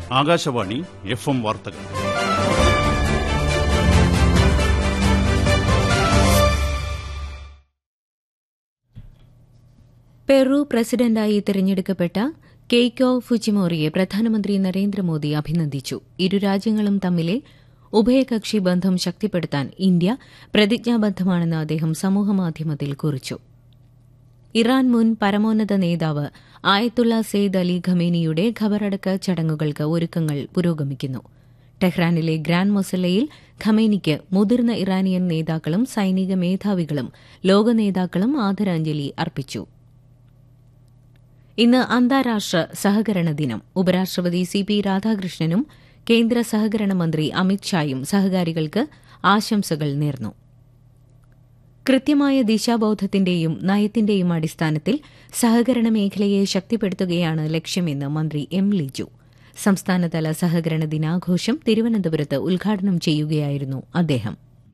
Akashvani F M വാർത്തകൾ Peru പ്രസിഡന്റായി തിരഞ്ഞെടുക്കപ്പെട്ട കെയ്ക്കോ ഫുജിമോറിയെ പ്രധാനമന്ത്രി നരേന്ദ്രമോദി അഭിനന്ദിച്ചു ഇരു രാജ്യങ്ങളും തമ്മിലെ ഉഭയകക്ഷി ബന്ധം ശക്തിപ്പെടുത്താൻ ഇന്ത്യ പ്രതിജ്ഞാബദ്ധമാണെന്ന് അദ്ദേഹം സമൂഹമാധ്യമത്തിൽ കുറിച്ചു ഇറാൻ മുൻ പരമോന്നത നേതാവ് ആയത്തുള്ള സെയ്ദ് അലി ഖമേനിയുടെ ഖബറടക്ക ചടങ്ങുകൾക്ക് ഒരുക്കങ്ങൾ പുരോഗമിക്കുന്നു ടെഹ്റാനിലെ ഗ്രാൻഡ് മൊസല്ലയിൽ ഖമേനിക്ക് മുതിർന്ന ഇറാനിയൻ നേതാക്കളും സൈനിക മേധാവികളും ലോക നേതാക്കളും ആദരാഞ്ജലി അർപ്പിച്ചു ഇന്ന് അന്താരാഷ്ട്ര സഹകരണ ദിനം ഉപരാഷ്ട്രപതി സി പി രാധാകൃഷ്ണനും കേന്ദ്ര സഹകരണ മന്ത്രി അമിത് ഷായും സഹകാരികൾക്ക് ആശംസകൾ നേർന്നു കൃത്യമായ ദിശാബോധത്തിന്റെയും നയത്തിന്റെയും അടിസ്ഥാനത്തിൽ സഹകരണ മേഖലയെ ശക്തിപ്പെടുത്തുകയാണ് ലക്ഷ്യമെന്ന് മന്ത്രി എം ലിജു സംസ്ഥാനതല സഹകരണ ദിനാഘോഷം തിരുവനന്തപുരത്ത് ഉദ്ഘാടനം ചെയ്യുകയായിരുന്നു അദ്ദേഹം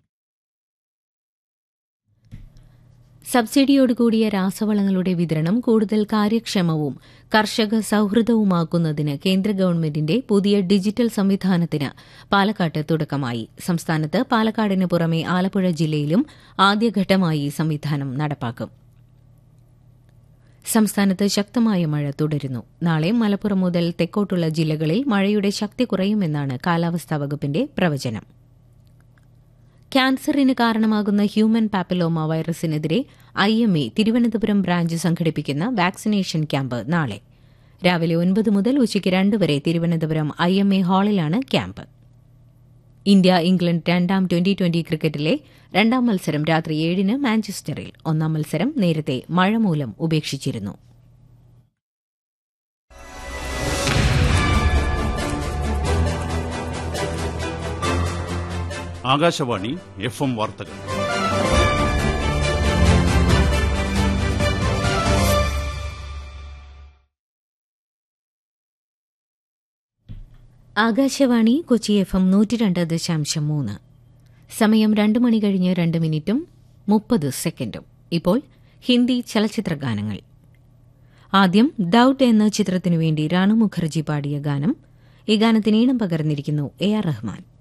സബ്സിഡിയോടുകൂടിയ രാസവളങ്ങളുടെ വിതരണം കൂടുതൽ കാര്യക്ഷമവും കർഷക സൌഹൃദവുമാക്കുന്നതിന് കേന്ദ്ര ഗവൺമെന്റിന്റെ പുതിയ ഡിജിറ്റൽ സംവിധാനത്തിന് പാലക്കാട്ട് തുടക്കമായി സംസ്ഥാനത്ത് പാലക്കാടിന് പുറമെ ആലപ്പുഴ ജില്ലയിലും ആദ്യഘട്ടമായി സംവിധാനം നടപ്പാക്കും സംസ്ഥാനത്ത് ശക്തമായ മഴ തുടരുന്നു നാളെ മലപ്പുറം മുതൽ തെക്കോട്ടുള്ള ജില്ലകളിൽ മഴയുടെ ശക്തി കുറയുമെന്നാണ് കാലാവസ്ഥാ വകുപ്പിന്റെ പ്രവചനം ക്യാൻസറിന് കാരണമാകുന്ന ഹ്യൂമൻ പാപ്പിലോമ വൈറസിനെതിരെ I M A Thiruvananthapuram branch സംഘടിപ്പിക്കുന്ന വാക്സിനേഷൻ ക്യാമ്പ് നാളെ രാവിലെ ഒൻപത് മുതൽ ഉച്ചയ്ക്ക് രണ്ട് വരെ തിരുവനന്തപുരം ഐ എം എ ഹാളിലാണ് ക്യാമ്പ് ഇന്ത്യ ഇംഗ്ലണ്ട് രണ്ടാം ട്വന്റി ട്വന്റി ക്രിക്കറ്റിലെ രണ്ടാം മത്സരം രാത്രി ഏഴിന് മാഞ്ചസ്റ്ററിൽ ഒന്നാം മത്സരം നേരത്തെ മഴ മൂലം ഉപേക്ഷിച്ചിരുന്നു ആകാശവാണി എഫ് എം വാർത്തകൾ ആകാശവാണി കൊച്ചി എഫ് എം നൂറ്റി രണ്ട് ദശാംശം മൂന്ന് സമയം രണ്ട് മണി കഴിഞ്ഞ് രണ്ട് മിനിറ്റും മുപ്പത് സെക്കൻഡും ഇപ്പോൾ ഹിന്ദി ചലച്ചിത്ര ഗാനങ്ങൾ ആദ്യം ദൌട്ട് എന്ന ചിത്രത്തിനു വേണ്ടി റാണു മുഖർജി പാടിയ ഗാനം ഈ ഗാനത്തിന് ഈണം പകർന്നിരിക്കുന്നു എ ആർ റഹ്മാൻ